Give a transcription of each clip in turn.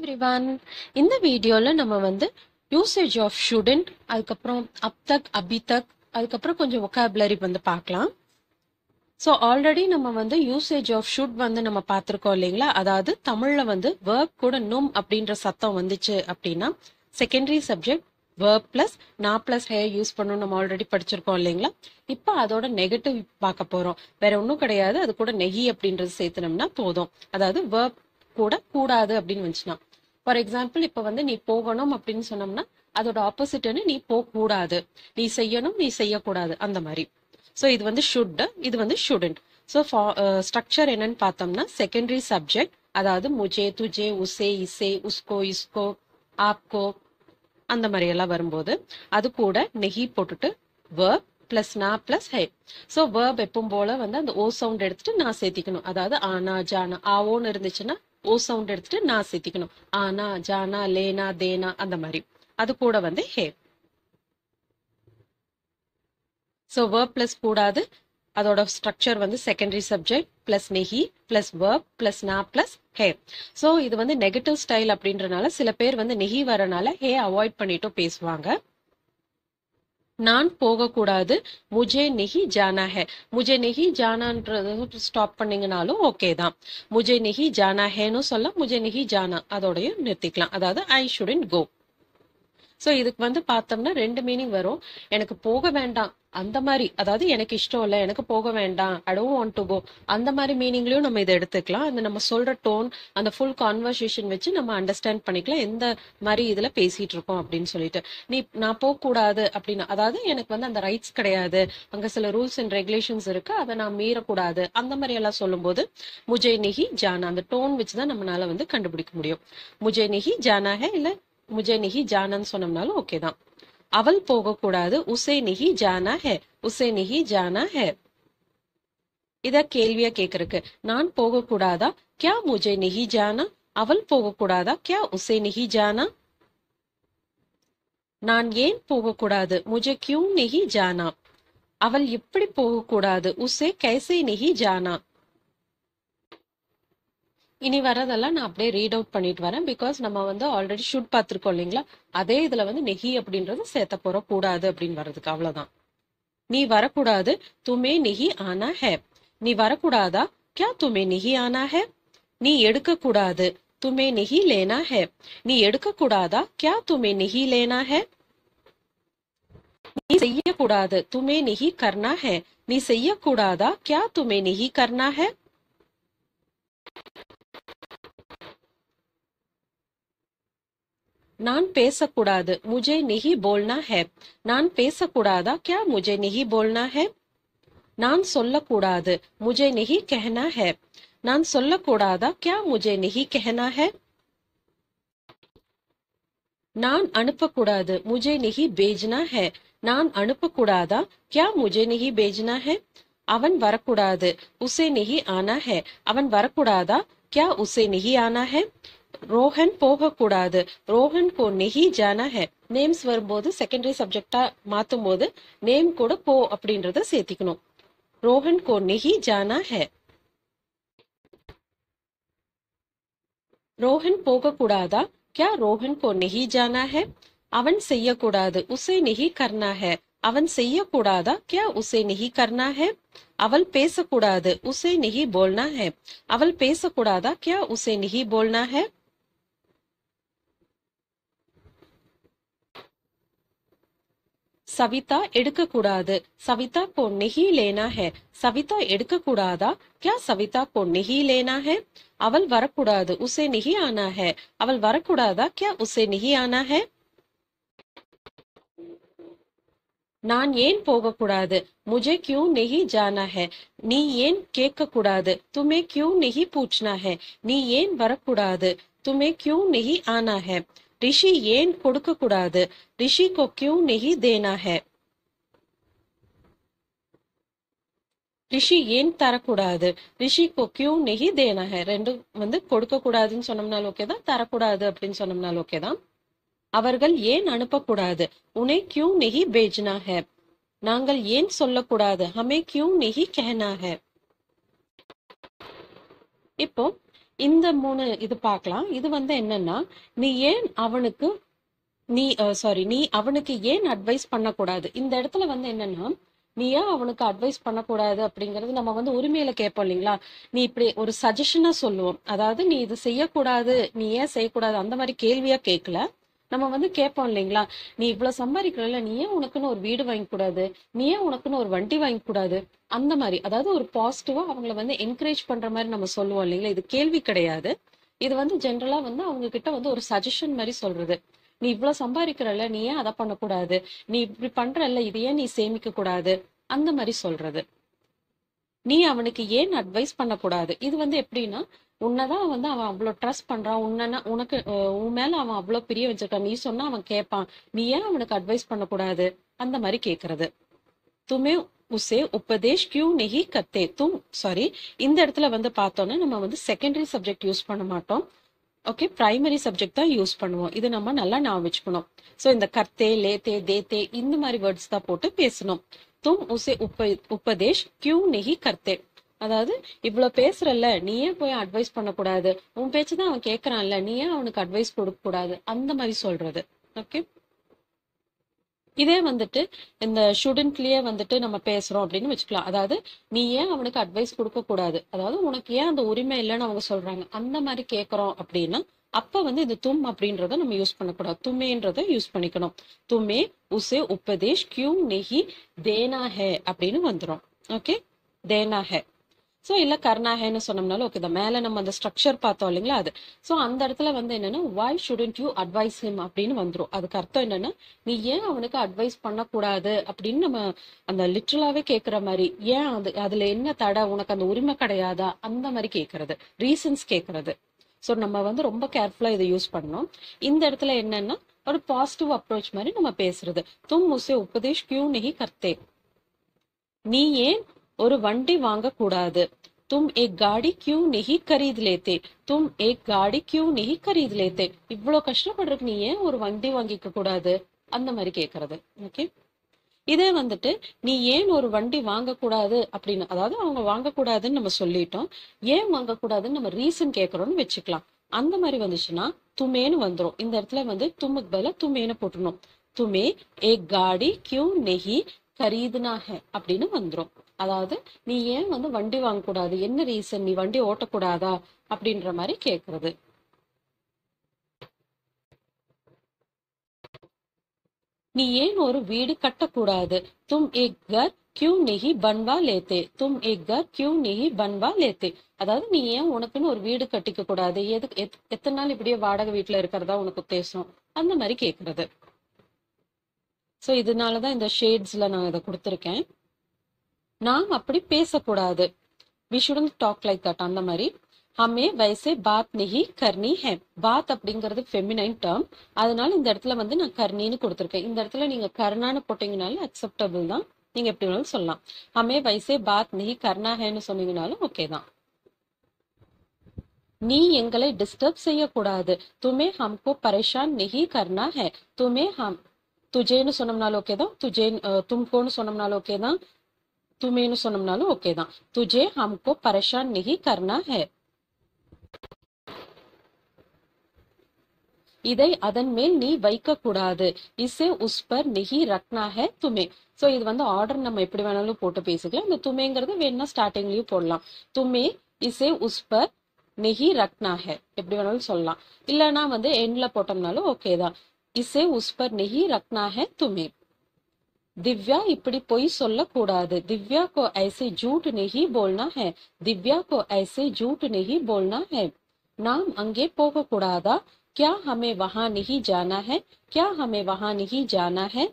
everyone இந்த வீடியோல நம்ம வந்து யூசேஜ் ஆஃப் ஷுடன்ட் அதுக்கப்புறம் அப்தக் அபிதக் அதுக்கப்புறம் கொஞ்சம் ஒகாபுலரி வந்து பார்க்கலாம் ஸோ ஆல்ரெடி நம்ம வந்து யூசேஜ் ஆஃப் ஷுட் வந்து நம்ம பார்த்துருக்கோம் இல்லைங்களா அதாவது தமிழ்ல வந்து வேர்ப் கூட நும் அப்படின்ற சத்தம் வந்துச்சு அப்படின்னா செகண்டரி சப்ஜெக்ட் வேர்ப் பிளஸ் நா பிளஸ் ஹே யூஸ் பண்ணணும் நம்ம ஆல்ரெடி படிச்சிருக்கோம் இல்லைங்களா இப்போ அதோட நெகட்டிவ் பார்க்க போறோம் வேற ஒன்றும் கிடையாது அது கூட நெகி அப்படின்றது சேர்த்துனோம்னா போதும் அதாவது வேர்ப் கூட கூடாது அப்படின்னு வந்துச்சுன்னா ஃபார் எக்ஸாம்பிள் இப்போ வந்து நீ போகணும் அப்படின்னு சொன்னோம்னா அதோட ஆப்போசிட்னு நீ போகக்கூடாது நீ செய்யணும் நீ செய்யக்கூடாது அந்த மாதிரி ஸோ இது வந்து ஷுட் இது வந்து ஷுடன்ட் ஸோ ஸ்ட்ரக்சர் என்னன்னு பார்த்தோம்னா செகண்டரி சப்ஜெக்ட் அதாவது முஜே துஜே உசே இசே உஸ்கோ இஸ்கோ ஆப்கோ அந்த மாதிரி எல்லாம் வரும்போது அது கூட நெகி போட்டுட்டு வேர்ப் பிளஸ் நா பிளஸ் ஹே ஸோ வேர்ப் எப்பவும் போல வந்து அந்த ஓ சவுண்ட் எடுத்துட்டு நான் சேர்த்திக்கணும் அதாவது ஆனா ஜானா ஆவோன்னு இருந்துச்சுன்னா ஓ சவுண்ட் எடுத்துட்டு நான் சேர்த்திக்கணும் ஆனா ஜானா லேனா தேனா அந்த மாதிரி அது கூட வந்து ஹே ஸோ வேர்ப் பிளஸ் கூடாது அதோட ஸ்ட்ரக்சர் வந்து secondary subject plus நெஹி plus verb plus நா பிளஸ் ஹே ஸோ இது வந்து நெகட்டிவ் ஸ்டைல் அப்படின்றனால சில பேர் வந்து நெஹி வரனால ஹே அவாய்ட் பண்ணிட்டும் பேசுவாங்க நான் போகக்கூடாது முஜே நெஹி ஜானா ஹே முஜே நெஹி ஜானான்றது ஸ்டாப் பண்ணீங்கனாலும் ஓகே தான் முஜே நெஹி ஜானா ஹேன்னு சொல்ல முஜே நெஹி ஜானா அதோடய நிறுத்திக்கலாம் அதாவது ஐ ஷுடன் கோ ஸோ இதுக்கு வந்து பார்த்தோம்னா ரெண்டு மீனிங் வரும் எனக்கு போக வேண்டாம் அந்த மாதிரி அதாவது எனக்கு இஷ்டம் இல்லை எனக்கு போக வேண்டாம் I don't want to go அந்த மாதிரி மீனிங்லயும் நம்ம இதை எடுத்துக்கலாம் அந்த நம்ம சொல்ற டோன் அந்த ஃபுல் கான்வர்சேஷன் வச்சு நம்ம அண்டர்ஸ்டாண்ட் பண்ணிக்கலாம் எந்த மாதிரி இதுல பேசிட்டு இருக்கோம் அப்படின்னு சொல்லிட்டு நீ நான் போகக்கூடாது அப்படின்னு அதாவது எனக்கு வந்து அந்த ரைட்ஸ் கிடையாது அங்க சில ரூல்ஸ் அண்ட் ரெகுலேஷன்ஸ் இருக்கு அதை நான் மீறக்கூடாது அந்த மாதிரி எல்லாம் சொல்லும்போது முஜே நெஹி ஜானா அந்த டோன் வச்சு தான் நம்மளால வந்து கண்டுபிடிக்க முடியும் முஜே நெஹி ஜானா ஹே இல்ல முஜே நெஹி ஜானான்னு சொன்னோம்னாலும் ஓகே தான் அவள் போகக்கூடாது உசே நெஹி ஜானா ஹே உசே நெஹி ஜானா ஹே இத கேள்வியா கேக்குறக்கு நான் போகக்கூடாதா கியா முஜே நெஹி ஜானா அவள் போகக்கூடாதா கியா உசே நெஹி ஜானா நான் ஏன் போகக்கூடாது முஜே கியூ நெஹி ஜானா அவள் எப்படி போகக்கூடாது உசே கைசே நெஹி ஜானா இனி வரதெல்லாம் நான் அப்படியே ரீட் அவுட் பண்ணிட்டு வரேன் பிகாஸ் நம்ம வந்து ஆல்ரெடி ஷூட் பார்த்துருக்கோம் இல்லைங்களா அதே இதுல வந்து நெஹி அப்படின்றது சேர்த்த போற கூடாது அப்படின்னு வர்றதுக்கு அவ்வளவுதான் நீ வரக்கூடாது துமே நெஹி ஆனா ஹே நீ வரக்கூடாதா கியா துமே நெஹி ஆனா ஹே நீ எடுக்க கூடாது துமே நெஹி லேனா ஹே நீ எடுக்க கூடாதா கியா துமே நெஹி லேனா ஹே நீ செய்யக்கூடாது துமே நெஹி கர்னா ஹே நீ செய்யக்கூடாதா கியா துமே நெஹி கர்னா ஹே நான் பேசக்கூடாது முஜே நெஹி போல்னா ஹே நான் பேசக்கூடாதா கியா முஜே நெஹி போல்னா ஹே நான் சொல்லக்கூடாது முஜே நெஹி கஹனா ஹே நான் சொல்லக்கூடாதா கியா முஜே நெஹி கஹனா ஹே நான் அனுப்பக்கூடாது முஜே நெஹி பேஜ்னா ஹே நான் அனுப்பக்கூடாதா கியா முஜே நெஹி பேஜ்னா ஹே அவன் வரக்கூடாது உசே நெஹி ஆனா ஹே அவன் வரக்கூடாதா கியா உசே நெஹி ஆனா ஹே ரோஹன் போகக்கூடாது ரோஹன் கோ நெஹி ஜானா ஹே நேம்ஸ் வரும்போது செகண்டரி சப்ஜெக்டா மாத்தும் போது நேம் கூட போ அப்படின்றத சேர்த்திக்கணும் ரோஹன் கோ நெஹி ஜானா ஹே ரோஹன் போகக்கூடாதா கியா ரோஹன் கோ நெஹி ஜானா ஹே அவன் செய்யக்கூடாது உசே நெஹி கர்னா ஹே அவன் செய்யக்கூடாதா கியா உசே நெஹி கர்னா ஹே அவள் பேசக்கூடாது உசே நெஹி போல்னா ஹே அவள் பேசக்கூடாதா கியா உசே நெஹி போல்னா ஹே சவிதா எடுக்கக்கூடாது சவிதா கோ நெஹி லேனா ஹே சவிதா எடுக்கக்கூடாதா கியா சவிதா கோ நெஹி லேனா ஹே அவள் வரக்கூடாது உசே நெஹி ஆனா ஹே அவள் வரக்கூடாதா கியா உசே நெஹி ஆனா ஹே நான் ஏன் போகக்கூடாது முஜே கியூ நெஹி ஜானா ஹே நீ ஏன் கேட்க கூடாது துமே கியூ நெஹி பூச்னா ஹே நீ ஏன் வரக்கூடாது துமே கியூ நெஹி ஆனா ஹே ரிஷி ஏன் கொடுக்க கூடாது ரிஷி கோ கியூ நெஹி தேனா ஹே ரிஷி ஏன் தரக்கூடாது ரிஷி கோ கியூ நெஹி தேனா ஹே ரெண்டும் வந்து கொடுக்க கூடாதுன்னு சொன்னோம்னாலும் ஓகே தான் தரக்கூடாது அப்படின்னு சொன்னோம்னாலும் ஓகே தான் அவர்கள் ஏன் அனுப்பக்கூடாது உன்னை கியூ நெஹி பேஜ்னா ஹே நாங்கள் ஏன் சொல்லக்கூடாது ஹமே கியூ நெஹி கஹனா ஹே இப்போ இந்த மூணு இது பார்க்கலாம் இது வந்து என்னன்னா நீ ஏன் அவனுக்கு நீ சாரி நீ அவனுக்கு ஏன் அட்வைஸ் பண்ணக்கூடாது இந்த இடத்துல வந்து என்னன்னா நீ ஏன் அவனுக்கு அட்வைஸ் பண்ணக்கூடாது அப்படிங்கிறது நம்ம வந்து உரிமையில கேட்போம் இல்லைங்களா நீ இப்படி ஒரு சஜஷனா சொல்லுவோம் அதாவது நீ இது செய்யக்கூடாது நீ ஏன் செய்யக்கூடாது அந்த மாதிரி கேள்வியா கேட்கல நம்ம வந்து கேட்போம் இல்லைங்களா நீ இவ்வளவு சம்பாதிக்கிறல நீ ஏன் உனக்குன்னு ஒரு வீடு வாங்கி கூடாது நீ ஏன் உனக்குன்னு ஒரு வண்டி வாங்கி கூடாது அந்த மாதிரி அதாவது ஒரு பாசிட்டிவா அவங்கள வந்து என்கரேஜ் பண்ற மாதிரி நம்ம சொல்லுவோம் இல்லைங்களா இது கேள்வி கிடையாது இது வந்து ஜென்ரலா வந்து அவங்க கிட்ட வந்து ஒரு சஜஷன் மாதிரி சொல்றது நீ இவ்வளவு சம்பாதிக்கிறல்ல நீ ஏன் அதை பண்ணக்கூடாது நீ இப்படி பண்றல்ல இது ஏன் நீ சேமிக்க கூடாது அந்த மாதிரி சொல்றது நீ அவனுக்கு ஏன் அட்வைஸ் பண்ணக்கூடாது இது வந்து எப்படின்னா உன்னதான் வந்து அவன் அவ்வளவு ட்ரஸ்ட் பண்றான் உன்ன உனக்கு அஹ், உன் மேல அவன் அவ்வளவு பிரிய வச்சிருக்கான் நீ சொன்னா அவன் கேட்பான் நீ ஏன் அவனுக்கு அட்வைஸ் பண்ணக்கூடாது அந்த மாதிரி கேக்குறது துமே உசே உபதேஷ் கியூ நெஹி கத்தே தும் சாரி இந்த இடத்துல வந்து பார்த்தோன்னா நம்ம வந்து செகண்டரி சப்ஜெக்ட் யூஸ் பண்ண மாட்டோம் ஓகே பிரைமரி சப்ஜெக்ட் தான் யூஸ் பண்ணுவோம் இது நம்ம நல்லா ஞாபகம் வச்சுக்கணும் ஸோ இந்த கர்த்தே லேத்தே தேத்தே இந்த மாதிரி வேர்ட்ஸ் தான் போட்டு பேசணும் தும் உசே உப்ப உபதேஷ் கியூ நெஹி கர்த்தே அதாவது இவ்வளவு பேசுறல்ல நீ ஏன் போய் அட்வைஸ் பண்ணக்கூடாது உன் பேச்சு தான் அவன் கேட்கறான்ல நீ ஏன் அவனுக்கு அட்வைஸ் கொடுக்க கூடாது அந்த மாதிரி சொல்றது ஓகே இதே வந்துட்டு இந்த ஸ்டூடெண்ட்லயே வந்துட்டு நம்ம பேசுறோம் அப்படின்னு வச்சுக்கலாம் அதாவது நீ ஏன் அவனுக்கு அட்வைஸ் கொடுக்க கூடாது அதாவது உனக்கு ஏன் அந்த உரிமை இல்லைன்னு அவங்க சொல்றாங்க அந்த மாதிரி கேக்குறோம் அப்படின்னா அப்ப வந்து இந்த தும் அப்படின்றத நம்ம யூஸ் பண்ணக்கூடாது துமேன்றத யூஸ் பண்ணிக்கணும் துமே உசே உபதேஷ் கியூ நெஹி தேனா ஹே அப்படின்னு வந்துரும் ஓகே தேனா ஹே ஸோ இல்ல கர்ணாஹேன்னு சொன்னோம்னாலும் ஓகே தான் மேல நம்ம அந்த ஸ்ட்ரக்சர் பார்த்தோம் இல்லைங்களா அது ஸோ அந்த இடத்துல வந்து என்னன்னா வை ஷுடன்ட் யூ அட்வைஸ் ஹிம் அப்படின்னு வந்துரும் அதுக்கு அர்த்தம் என்னன்னா நீ ஏன் அவனுக்கு அட்வைஸ் பண்ணக்கூடாது அப்படின்னு நம்ம அந்த லிட்ரலாவே கேக்குற மாதிரி ஏன் அது அதுல என்ன தடை உனக்கு அந்த உரிமை கிடையாதா அந்த மாதிரி கேக்குறது ரீசன்ஸ் கேக்குறது ஸோ நம்ம வந்து ரொம்ப கேர்ஃபுல்லா இதை யூஸ் பண்ணணும் இந்த இடத்துல என்னன்னா ஒரு பாசிட்டிவ் அப்ரோச் மாதிரி நம்ம பேசுறது தும் முசே உபதேஷ் கியூ நெஹி கர்த்தே நீ ஏன் ஒரு வண்டி வாங்க கூடாது தும் ஏக் காடி கியூ நெஹி கரீத் லேத்தே தும் ஏக் காடி கியூ நெஹி கரீத் லேத்தே இவ்வளவு கஷ்டப்படுறதுக்கு நீ ஏன் ஒரு வண்டி வாங்கிக்க கூடாது அந்த மாதிரி கேக்குறது ஓகே இதே வந்துட்டு நீ ஏன் ஒரு வண்டி வாங்கக்கூடாது அப்படின்னு அதாவது அவங்க வாங்கக்கூடாதுன்னு நம்ம சொல்லிட்டோம் ஏன் வாங்கக்கூடாதுன்னு நம்ம ரீசன் கேட்கறோம்னு வச்சுக்கலாம் அந்த மாதிரி வந்துச்சுன்னா துமேன்னு வந்துரும் இந்த இடத்துல வந்து தும்முக்கு பதிலா துமேன்னு போட்டுணும் துமே ஏக் காடி கியூ நெஹி கரீதுனா ஹே அப்படின்னு வந்துரும் அதாவது நீ ஏன் வந்து வண்டி வாங்கக்கூடாது என்ன ரீசன் நீ வண்டி ஓட்டக்கூடாதா அப்படின்ற மாதிரி கேக்குறது நீ ஏன் ஒரு வீடு கட்டக்கூடாது தும் ஏக் கர் கியூ நெஹி பன்வா லேத்தே தும் ஏக் கர் கியூ நெஹி பன்வா லேத்தே அதாவது நீ ஏன் உனக்குன்னு ஒரு வீடு கட்டிக்க கூடாது எதுக்கு எத்- எத்தனை நாள் இப்படியே வாடகை வீட்டுல இருக்கிறதா உனக்கு உத்தேசம் அந்த மாதிரி கேக்குறது சோ இதனாலதான் இந்த ஷேட்ஸ்ல நான் இதை கொடுத்துருக்கேன் நாம் அப்படி பேசக்கூடாது we shouldn't talk like that அந்த மாதிரி ஹமே வயசே பாத் நெஹி கர்னி ஹே பாத் அப்படிங்கிறது ஃபெமினைன் டேர்ம் அதனால இந்த இடத்துல வந்து நான் கர்ணின்னு கொடுத்துருக்கேன் இந்த இடத்துல நீங்க கர்ணான்னு போட்டீங்கனாலும் அக்செப்டபிள் தான் நீங்க எப்படி வேணாலும் சொல்லலாம் ஹமே வயசே பாத் நெஹி கர்னா ஹேன்னு சொன்னீங்கனாலும் ஓகே தான் நீ எங்களை டிஸ்டர்ப் செய்யக்கூடாது துமே ஹம்கோ பரேஷான் நெஹி கர்னா ஹே துமே ஹம் துஜேன்னு சொன்னோம்னாலும் ஓகே தான் துஜே அஹ், தும்கோன்னு சொன்னோம்னாலும் ஓகே தான் துமேன்னு சொன்னோம்னாலும் ஓகே தான் துஜே ஹம்கோ பரேஷான் நெஹி கர்னா ஹே இதை அதன் மேல் நீ வைக்க கூடாது இசே உஸ் பர் நெஹி ரக்னா ஹே துமே சோ இது வந்து ஆர்டர் நம்ம எப்படி வேணாலும் போட்டு பேசிக்கலாம் இந்த துமேங்கிறது வேணும்னா ஸ்டார்டிங்லயும் போடலாம் துமே இசே உஸ் பர் நெஹி ரக்னா ஹே எப்படி வேணாலும் சொல்லலாம் இல்லனா வந்து எண்ட்ல போட்டோம்னாலும் ஓகே தான் இசே உஸ் பர் நெஹி ரக்னா ஹே துமே दिव्या இப்படி பொய் சொல்லக்கூடாது दिव्या को ऐसे झूठ नहीं बोलना है दिव्या को ऐसे झूठ नहीं बोलना है நாம் அங்கே போக கூடாதா क्या हमें वहां नहीं जाना है क्या हमें वहां नहीं जाना है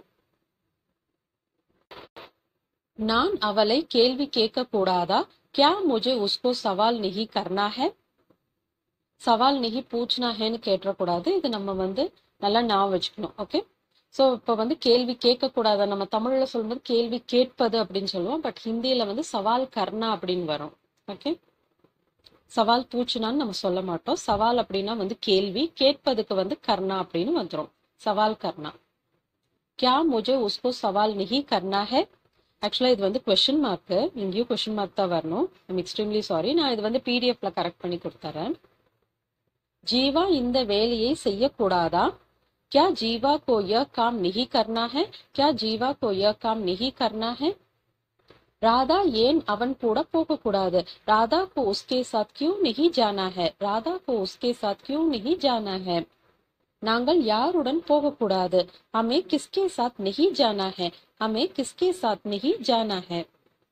நான் அவளை கேள்வி கேட்க கூடாதா क्या मुझे उसको सवाल नहीं करना है சவால் நெகி பூச்னா ஹேன்னு கேட்டக்கூடாது இது நம்ம வந்து நல்லா ஞாபகம் வச்சுக்கணும் ஓகே சோ இப்ப வந்து கேள்வி கேட்க கூடாது நம்ம தமிழ்ல சொல்லும்போது கேள்வி கேட்பது அப்படின்னு சொல்லுவோம் பட் ஹிந்தியில வந்து சவால் கர்ணா அப்படின்னு வரும் ஓகே சவால் பூச்சுனான்னு நம்ம சொல்ல மாட்டோம் சவால் அப்படின்னா வந்து கேள்வி கேட்பதுக்கு வந்து கர்ணா அப்படின்னு வந்துரும் சவால் கர்ணா क्या मुझे उसको सवाल नहीं करना है ஆக்சுவலா இது வந்து கொஸ்டின் மார்க் இங்கேயும் கொஸ்டின் மார்க் தான் வரணும் ஐம் எக்ஸ்ட்ரீம்லி சாரி நான் இது வந்து பிடிஎஃப்ல கரெக்ட் பண்ணி கொடுத்துறேன் ஜீவா இந்த வேலையை செய்யக்கூடாதா क्या जीवा को यह काम नहीं करना है क्या जीवा को यह काम नहीं करना है ராதா ஏன் அவன் கூட போகக்கூடாது ராதா को उसके साथ क्यों नहीं जाना है ராதா को उसके साथ क्यों नहीं जाना है நாங்கள் யாருடன் போகக்கூடாது हमें किसके साथ नहीं जाना है हमें किसके साथ नहीं जाना है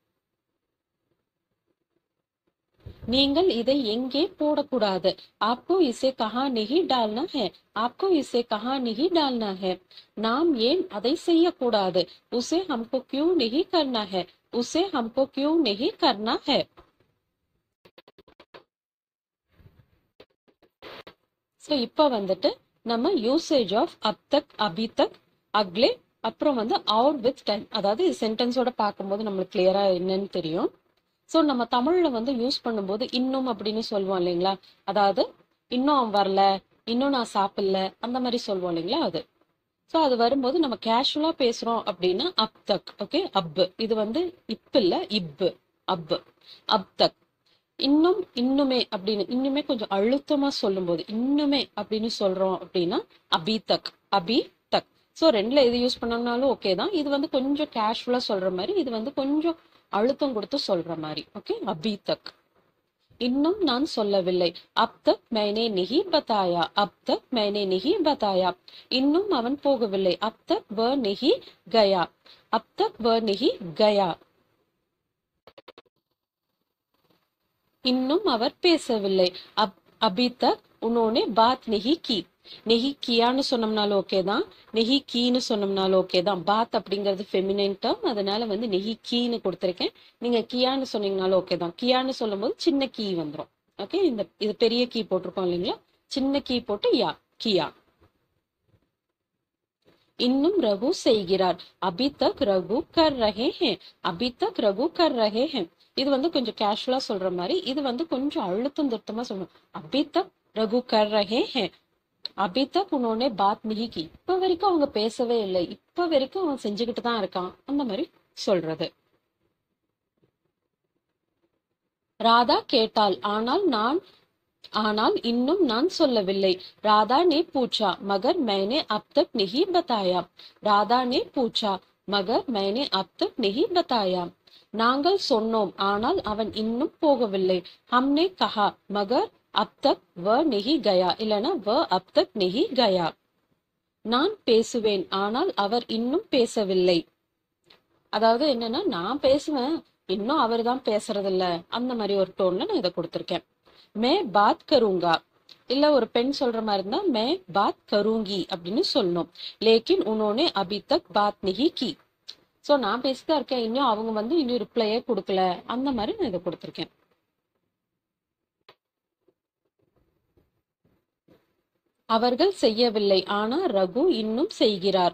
நீங்கள் இதை எங்கே போடக்கூடாது आपको इसे कहाँ नहीं डालना है आपको इसे कहाँ नहीं डालना है நாம் ஏன் அதை செய்யக்கூடாது उसे हमको क्यों नहीं करना है उसे हमको क्यों नहीं करना है ஸோ இப்போ வந்துட்டு நம்ம யூசேஜ் ஆஃப் அப் தக் அபி தக் அக்லே அப்புறம் வந்து ஆர் வித் டைம் அதாவது சென்டென்ஸோட பார்க்கும்போது நம்மளுக்கு கிளியரா என்னன்னு தெரியும் ஸோ நம்ம தமிழ்ல வந்து யூஸ் பண்ணும்போது இன்னும் அப்படின்னு சொல்லுவோம் இல்லைங்களா அதாவது இன்னும் அவன் வரல இன்னும் நான் சாப்பிடல அந்த மாதிரி சொல்லுவோம் இல்லைங்களா அது ஸோ அது வரும்போது நம்ம கேஷுவலா பேசுறோம் அப்படின்னா அப் தக் ஓகே அப் இது வந்து இப் இல்ல இப்பு அப் அப் தக் இன்னும் இன்னுமே அப்படின்னு இன்னுமே கொஞ்சம் அழுத்தமா சொல்லும்போது இன்னுமே அப்படின்னு சொல்றோம் அப்படின்னா அபி தக் அபி தக் ஸோ ரெண்டுல எது யூஸ் பண்ணோம்னாலும் ஓகே தான் இது வந்து கொஞ்சம் கேஷுவலா சொல்ற மாதிரி இது வந்து கொஞ்சம் அழுத்தம் கொடுத்து சொல்ற மாதிரி ஓகே அபி தக் இன்னும் நான் சொல்லவில்லை அப் தக் மேனே நிஹி பதாயா அப் தக் மேனே நிஹி பதாயா இன்னும் அவன் போகவில்லை அப் தக் வ நிஹி கயா அப் தக் வ நிஹி கயா இன்னும் அவர் பேசவில்லை அப் அபி தக் உன்னோனே பாத் நெஹி கி நெஹி கியான்னு சொன்னோம்னாலும் ஓகே தான் நெஹி கீன்னு சொன்னோம்னாலும் ஓகே தான் பாத் அப்படிங்கிறது ஃபெமினைன் டேர்ம் அதனால வந்து நெஹி கீன்னு கொடுத்துருக்கேன் நீங்க கியான்னு சொன்னீங்கனாலும் ஓகே தான் கியான்னு சொல்லும்போது சின்ன கீ வந்துடும் ஓகே இந்த இது பெரிய கீ போட்டிருக்கோம் இல்லைங்களா சின்ன கீ போட்டு யா கியா இன்னும் ரகு செய்கிறார் அபி தக் ரகு கர் ரஹே ஹே அபி தக் ரகு கர் ரஹே ஹே இது வந்து கொஞ்சம் கேஷுவலா சொல்ற மாதிரி இது வந்து கொஞ்சம் அழுத்தம் திருத்தமா சொல்லணும் அபி தக் ரகு கர் ரஹே ஹே அபி தக் உன்னோடனே பாத் நிஹி கி இப்ப வரைக்கும் அவங்க பேசவே இல்லை இப்ப வரைக்கும் அவன் செஞ்சுக்கிட்டு தான் இருக்கான் அந்த மாதிரி சொல்றது ராதா கேட்டாள் ஆனால் நான் ஆனால் இன்னும் நான் சொல்லவில்லை ராதா ने पूछा मगर मैंने अब तक नहीं बताया ராதா ने पूछा मगर मैंने अब तक नहीं बताया நாங்கள் சொன்னோம் ஆனால் அவன் இன்னும் போகவில்லை हमने कहा मगर अब तक वह नहीं गया இல்லனா वह अब तक नहीं गया நான் பேசுவேன் ஆனால் அவர் இன்னும் பேசவில்லை அதாவது என்னன்னா நான் பேசுவேன் இன்னும் அவர் தான் பேசுறது இல்ல அந்த மாதிரி ஒரு டோன்ல நான் இதை கொடுத்திருக்கேன் மே பாத் கருங்கா இல்ல ஒரு பெண் சொல்ற மாதிரி இருந்தா மே பாத் கருங்கி அப்படின்னு சொல்லணும் லேக்கின் உன்னோனே அபி தக் பாத் நிஹி கி சோ நான் பேசிதான் இருக்கேன் இன்னும் அவங்க வந்து இன்னும் ரிப்ளையே கொடுக்கல அந்த மாதிரி நான் இதை கொடுத்திருக்கேன் அவர்கள் செய்யவில்லை ஆனா ரகு இன்னும் செய்கிறார்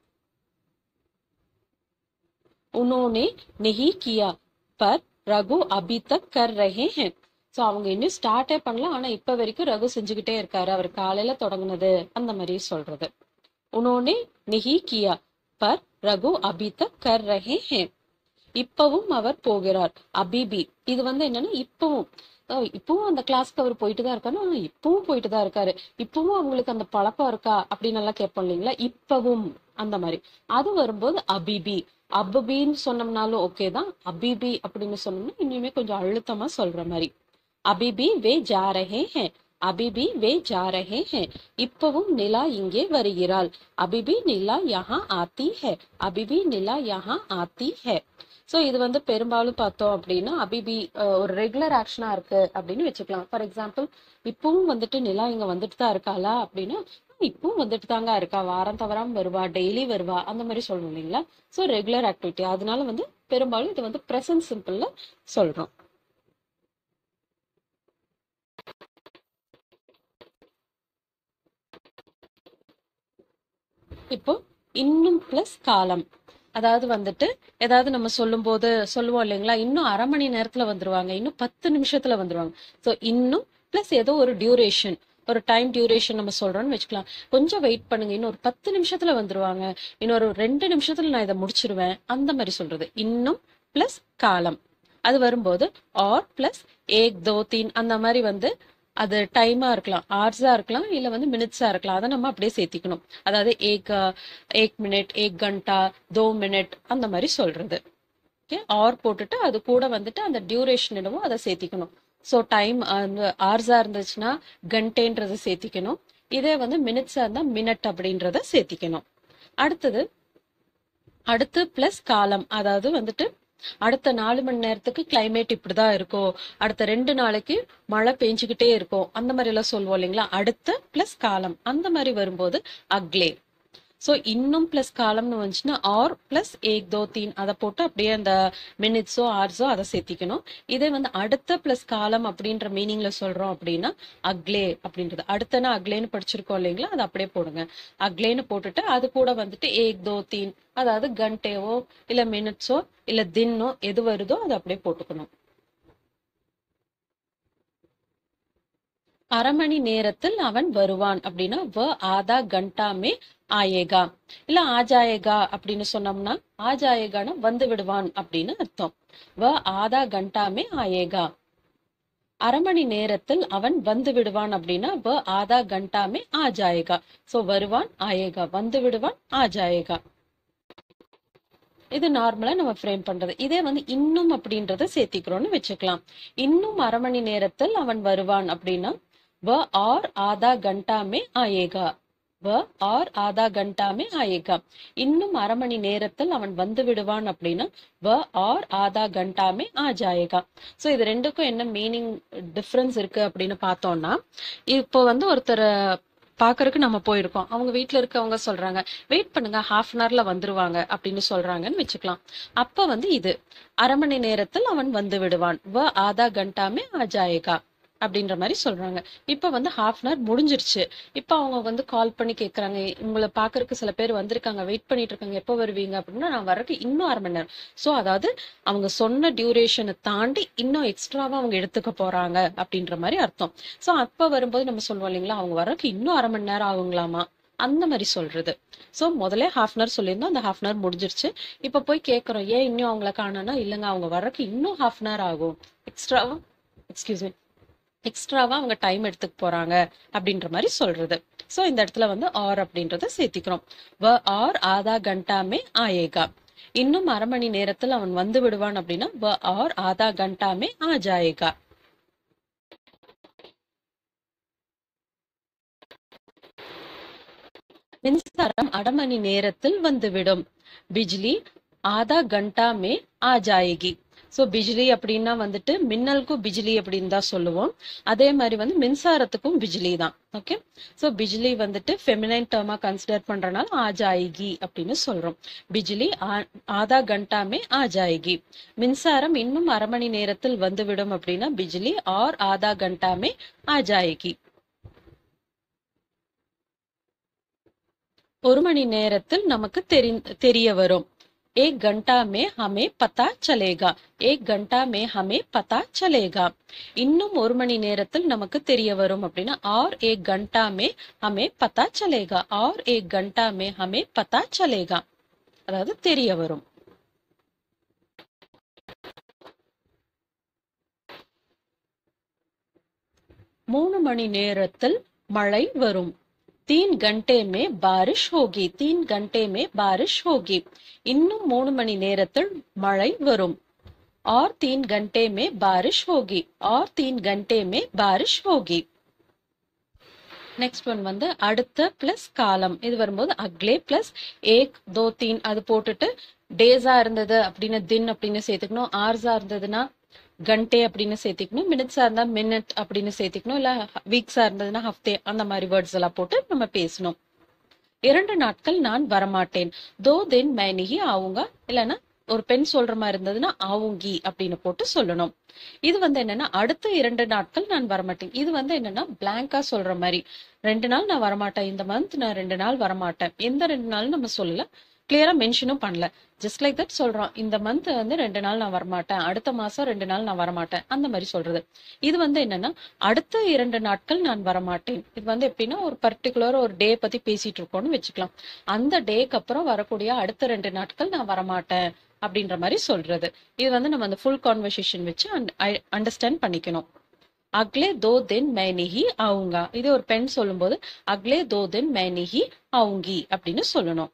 உன்னோனே நெஹி கியா பர் ரகு அபி தக் கர் ரஹே ஹே சோ அவங்க இன்னும் ஸ்டார்டே பண்ணல ஆனா இப்ப வரைக்கும் ரகு செஞ்சுக்கிட்டே இருக்காரு அவர் காலையில தொடங்குனது அந்த மாதிரி சொல்றது உன்னோனே நெஹி கியா பர் ரகு அபி தக் கர் ரஹே ஹே இப்பவும் அவர் போகிறார் அபிபி இது வந்து என்னன்னா இப்பவும் அஹ் இப்பவும் அந்த கிளாஸ்க்கு அவர் போயிட்டு தான் இருக்காரு ஆனா இப்பவும் போயிட்டு தான் இருக்காரு இப்பவும் அவங்களுக்கு அந்த பழக்கம் இருக்கா அப்படின்னு எல்லாம் கேட்போம் இல்லைங்களா இப்பவும் அந்த மாதிரி அது வரும்போது அபிபி அபபின்னு சொன்னோம்னாலும் ஓகே தான் அபிபி அப்படின்னு சொன்னோம்னா இனிமே கொஞ்சம் அழுத்தமா சொல்ற மாதிரி அபிபி வே ஜா ரஹே ஹே அபிபி வே ஜா ரஹே ஹே இப்பவும் நிலா இங்கே வருகிறாள் அபிபி நிலா யஹா ஆத்தி ஹே அபிபி நிலா யஹா ஆத்தி ஹே சோ இது வந்து பெரும்பாலும் பார்த்தோம் அப்படின்னா அபிபி அஹ், ஒரு ரெகுலர் ஆக்ஷனா இருக்கு அப்படின்னு வச்சுக்கலாம் ஃபார் எக்ஸாம்பிள் இப்பவும் வந்துட்டு நிலா இங்க வந்துட்டு தான் இருக்காளா அப்படின்னா "ஆ, இப்பவும் வந்துட்டு தாங்க இருக்கா வாரம் தவறாம வருவா டெய்லி வருவா அந்த மாதிரி சொல்லணும் இல்லைங்களா சோ ரெகுலர் ஆக்டிவிட்டி அதனால வந்து பெரும்பாலும் இது வந்து ப்ரெசன்ட் சிம்பிள்ல சொல்றோம் இப்போ இன்னும் பிளஸ் காலம் அதாவது வந்துட்டு ஏதாவது நம்ம சொல்லும்போது சொல்லுவோம் இல்லைங்களா இன்னும் அரை மணி நேரத்துல வந்துருவாங்க இன்னும் பத்து நிமிஷத்துல வந்துருவாங்க ஸோ இன்னும் பிளஸ் ஏதோ ஒரு டியூரேஷன் ஒரு டைம் டியூரேஷன் நம்ம சொல்றோம்னு வச்சுக்கலாம் கொஞ்சம் வெயிட் பண்ணுங்க இன்னும் ஒரு பத்து நிமிஷத்துல வந்துருவாங்க இன்னொரு ரெண்டு நிமிஷத்துல நான் இதை முடிச்சிருவேன் அந்த மாதிரி சொல்றது இன்னும் பிளஸ் காலம் அது வரும்போது ஆர் பிளஸ் ஏக் தோ தீன் அந்த மாதிரி வந்து அது டைமா இருக்கலாம் ஹார்ஸா இருக்கலாம் இல்ல வந்து மினிட்ஸா இருக்கலாம் அதை நம்ம அப்படியே சேர்த்திக்கணும் அதாவது ஏக் ஏக் மினிட் ஏக் கண்டா தோ மினிட் அந்த மாதிரி சொல்றது ஓகே ஆர் போட்டுட்டு அது கூட வந்துட்டு அந்த டியூரேஷன் என்னவோ அதை சேர்த்திக்கணும் ஸோ டைம் அந்த ஹார்ஸா இருந்துச்சுன்னா கண்டேன்றதை சேர்த்திக்கணும் இதே வந்து மினிட்ஸா இருந்தா மினிட் அப்படின்றத சேர்த்திக்கணும் அடுத்தது அடுத்து பிளஸ் காலம் அதாவது வந்துட்டு அடுத்த நாலு மணி நேரத்துக்கு கிளைமேட் இப்படிதான் இருக்கும் அடுத்த ரெண்டு நாளைக்கு மழை பெஞ்சுக்கிட்டே இருக்கும் அந்த மாதிரி எல்லாம் சொல்லுவோம் இல்லைங்களா அடுத்த பிளஸ் காலம் அந்த மாதிரி வரும்போது அக்லே ஸோ இன்னும் பிளஸ் காலம்னு வந்துச்சுன்னா ஆர் பிளஸ் ஏக் தோ தீன் அதை போட்டு அப்படியே அந்த மினிட்ஸோ ஹார்ஸோ அதை சேர்த்திக்கணும் இதே வந்து அடுத்த பிளஸ் காலம் அப்படின்ற மீனிங்ல சொல்றோம் அப்படின்னா அக்லே அப்படின்றது அடுத்தனா அக்லேன்னு படிச்சிருக்கோம் இல்லைங்களா அதை அப்படியே போடுங்க அக்லேன்னு போட்டுட்டு அது கூட வந்துட்டு ஏக் தோ தீன் அதாவது கண்டேவோ இல்ல மினிட்ஸோ இல்ல தின்னோ எது வருதோ அதை அப்படியே போட்டுக்கணும் அரை மணி நேரத்தில் அவன் வருவான் அப்படின்னா வ ஆதா கண்டாமே ஆயேகா இல்ல ஆஜாயேகா அப்படின்னு சொன்னோம்னா ஆஜாயேகான வந்து விடுவான் அப்படின்னு அர்த்தம் வ ஆதா கண்டாமே ஆயேகா அரை மணி நேரத்தில் அவன் வந்து விடுவான் அப்படின்னா வ ஆதா கண்டாமே ஆஜாயேகா சோ வருவான் ஆயேகா வந்து விடுவான் ஆஜாயேகா இது நார்மலா நம்ம ஃப்ரேம் பண்றது இதே வந்து இன்னும் அப்படின்றத சேர்த்திக்கிறோம்னு வச்சுக்கலாம் இன்னும் அரை மணி நேரத்தில் அவன் வருவான் அப்படின்னா வ ஆர் ஆதா கண்டா மே ஆயேகா வ ஆர் ஆதா கண்டா மே ஆயேகா இன்னும் அரை மணி நேரத்தில் அவன் வந்து விடுவான் அப்படின்னா வ ஆர் ஆதா கண்டா மே ஆ ஜாயேகா ஸோ இது ரெண்டுக்கும் என்ன மீனிங் டிஃப்ரென்ஸ் இருக்கு அப்படின்னு பார்த்தோம்னா இப்போ வந்து ஒருத்தர் பாக்குறதுக்கு நம்ம போயிருக்கோம் அவங்க வீட்ல இருக்கவங்க சொல்றாங்க வெயிட் பண்ணுங்க ஹாஃப் அன் ஹவர்ல வந்துருவாங்க அப்படின்னு சொல்றாங்கன்னு வச்சுக்கலாம் அப்ப வந்து இது அரை மணி நேரத்தில் அவன் வந்து விடுவான் வ ஆதா கண்டாமே ஆஜாயேகா அப்படின்ற மாதிரி சொல்றாங்க இப்ப வந்து ஹாஃப் அன் ஹவர் முடிஞ்சிருச்சு இப்ப அவங்க வந்து கால் பண்ணி கேக்குறாங்க உங்களை பாக்குறதுக்கு சில பேர் வந்திருக்காங்க வெயிட் பண்ணிட்டு இருக்காங்க எப்போ வருவீங்க அப்படின்னா நான் வரக்கு இன்னும் அரை மணி நேரம் சோ அதாவது அவங்க சொன்ன டியூரேஷனை தாண்டி இன்னும் எக்ஸ்ட்ராவா அவங்க எடுத்துக்க போறாங்க அப்படின்ற மாதிரி அர்த்தம் சோ அப்ப வரும்போது நம்ம சொல்லுவோம் இல்லைங்களா அவங்க வரக்கு இன்னும் அரை மணி நேரம் ஆகுங்களாமா அந்த மாதிரி சொல்றது சோ முதல்ல ஹாஃப் அன் ஹவர் சொல்லியிருந்தோம் அந்த ஹாஃப் அன் ஹவர் முடிஞ்சிருச்சு இப்ப போய் கேக்குறோம் ஏன் இன்னும் அவங்கள காணோம்னா இல்லைங்க அவங்க வரக்கு இன்னும் ஹாஃப் அன் ஹவர் ஆகும் எக்ஸ்ட்ராவா எக்ஸ்கியூஸ் மீ எக்ஸ்ட்ராவா அவங்க டைம் எடுத்துக்க போறாங்க அப்படின்ற மாதிரி சொல்றது சோ இந்த இடத்துல வந்து ஆர் அப்படின்றத சேர்த்திக்கிறோம் வ ஆர் ஆதா கண்டாமே ஆயேகா இன்னும் அரை மணி நேரத்தில் அவன் வந்து விடுவான் அப்படின்னா வ ஆர் ஆதா கண்டாமே ஆ ஜாயேகா மின்சாரம் அரை மணி நேரத்தில் வந்துவிடும் பிஜ்லி ஆதா கண்டா மே ஆ ஜாயேகி சோ பிஜ்லி அப்படின்னா வந்துட்டு மின்னலுக்கும் பிஜ்லி அப்படின்னு தான் சொல்லுவோம் அதே மாதிரி வந்து மின்சாரத்துக்கும் பிஜ்லி தான் ஓகே சோ பிஜ்லி வந்துட்டு ஃபெமினைன் டேர்மா கன்சிடர் பண்றனால ஆ ஜாயகி அப்படின்னு சொல்றோம் பிஜ்லி ஆ- ஆதா கண்டாமே ஆ ஜாயகி மின்சாரம் இன்னும் அரை மணி நேரத்தில் வந்துவிடும் அப்படின்னா பிஜ்லி ஆர் ஆதா கண்டாமே ஆ ஜாயகி ஒரு மணி நேரத்தில் நமக்கு தெரி தெரிய வரும் एक घंटा में हमें पता चलेगा एक घंटा में हमें पता चलेगा இன்னும் ஒரு மணி நேரத்தில் நமக்கு தெரிய வரும் அப்படின்னா और एक घंटा में हमें पता चलेगा और एक घंटा में हमें पता चलेगा அதாவது தெரிய வரும் மூணு மணி நேரத்தில் மழை வரும் तीन घंटे में बारिश होगी तीन घंटे में बारिश होगी இன்னும் மூணு மணி நேரத்தில் மழை வரும் और तीन घंटे में बारिश होगी और तीन घंटे में बारिश होगी நெக்ஸ்ட் ஒன் வந்து அடுத்த பிளஸ் காலம் இது வரும்போது அக்லே பிளஸ் ஏக் தோ தீன் அது போட்டுட்டு டேஸா இருந்தது அப்படின்னு தின் அப்படின்னு சேர்த்துக்கணும் ஆர்ஸா இருந்ததுன்னா கண்டே அப்படின்னு சேர்த்திக்கணும் மினிட்ஸா இருந்தா மினிட் அப்படின்னு சேர்த்திக்கணும் இல்ல வீக்ஸா இருந்ததுன்னா ஹஃப்தே அந்த மாதிரி வேர்ட்ஸ் எல்லாம் போட்டு நம்ம பேசணும் இரண்டு நாட்கள் நான் வரமாட்டேன் தோ தென் மேனிகி ஆவுங்க இல்லைன்னா ஒரு பெண் சொல்ற மாதிரி இருந்ததுன்னா ஆவுங்கி அப்படின்னு போட்டு சொல்லணும் இது வந்து என்னன்னா அடுத்த இரண்டு நாட்கள் நான் வரமாட்டேன் இது வந்து என்னன்னா பிளாங்கா சொல்ற மாதிரி ரெண்டு நாள் நான் வரமாட்டேன் இந்த மந்த் நான் ரெண்டு நாள் வரமாட்டேன் எந்த ரெண்டு நாள் நம்ம சொல்லல கிளியரா மென்ஷனும் பண்ணல ஜஸ்ட் லைக் தட் சொல்றோம் இந்த மந்த் வந்து ரெண்டு நாள் நான் வரமாட்டேன் அடுத்த மாசம் ரெண்டு நாள் நான் வரமாட்டேன் அந்த மாதிரி சொல்றது இது வந்து என்னன்னா அடுத்த இரண்டு நாட்கள் நான் வரமாட்டேன் இது வந்து எப்படின்னா ஒரு பர்டிகுலர் ஒரு டே பத்தி பேசிட்டு இருக்கோம்னு வச்சுக்கலாம் அந்த டேக்கு அப்புறம் வரக்கூடிய அடுத்த ரெண்டு நாட்கள் நான் வரமாட்டேன் அப்படின்ற மாதிரி சொல்றது இது வந்து நம்ம அந்த ஃபுல் கான்வர்சேஷன் வச்சு அண்டர்ஸ்டாண்ட் பண்ணிக்கணும் அக்லே தோ தின் மே நிஹி ஆவுங்கா இதே ஒரு பெண் சொல்லும்போது அக்லே தோ தின் மே நிஹி ஆவுங்கி அப்படின்னு சொல்லணும்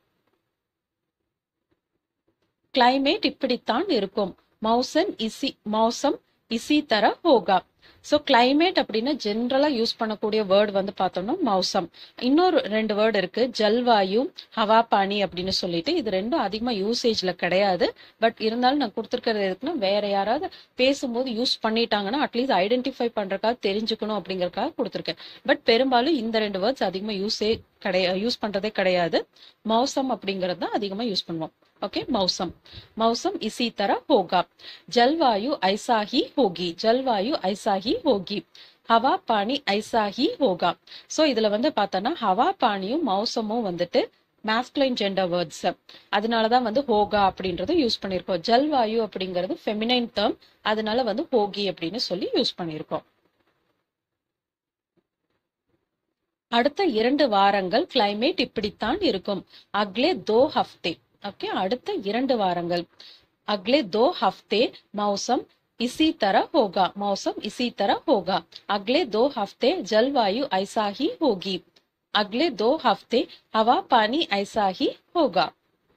கிளைமேட் இப்படித்தான் இருக்கும் மௌசன் இசி மௌசம் இசி தர ஹோகா ஸோ கிளைமேட் அப்படின்னா ஜென்ரலா யூஸ் பண்ணக்கூடிய வேர்டு வந்து பார்த்தோம்னா மௌசம் இன்னொரு ரெண்டு வேர்டு இருக்கு ஜல்வாயு ஹவா பானி அப்படின்னு சொல்லிட்டு இது ரெண்டும் அதிகமா யூசேஜ்ல கிடையாது பட் இருந்தாலும் நான் கொடுத்துருக்கிறது எதுக்குன்னா வேற யாராவது பேசும்போது யூஸ் பண்ணிட்டாங்கன்னா அட்லீஸ்ட் ஐடென்டிஃபை பண்றதுக்காக தெரிஞ்சுக்கணும் அப்படிங்கறதுக்காக கொடுத்துருக்கேன் பட் பெரும்பாலும் இந்த ரெண்டு வேர்ட்ஸ் அதிகமா யூஸே கிடையாது யூஸ் பண்றதே கிடையாது மௌசம் அப்படிங்கிறது தான் அதிகமா யூஸ் பண்ணுவோம் ओके मौसम मौसम इसी तरह होगा जलवायु ऐसा ही होगी जलवायु ऐसा ही होगी ஹவா பானி ஐசா ஹி ஹோகா ஸோ இதுல வந்து பார்த்தோன்னா ஹவா பானியும் மௌசமும் வந்துட்டு மேஸ்குலைன் ஜெண்டர் வேர்ட்ஸ் அதனாலதான் வந்து ஹோகா அப்படின்றத யூஸ் பண்ணியிருக்கோம் ஜல்வாயு அப்படிங்கிறது ஃபெமினைன் டேர்ம் அதனால வந்து ஹோகி அப்படின்னு சொல்லி யூஸ் பண்ணியிருக்கோம் அடுத்த இரண்டு வாரங்கள் கிளைமேட் இப்படித்தான் இருக்கும் அக்லே தோ ஹஃப்தே ஓகே அடுத்த இரண்டு வாரங்கள் அக்லே दो हफ्ते मौसम इसी तरह होगा मौसम इसी तरह होगा अगले दो हफ्ते जलवायु ऐसा ही होगी अगले दो हफ्ते हवा पानी ऐसा ही होगा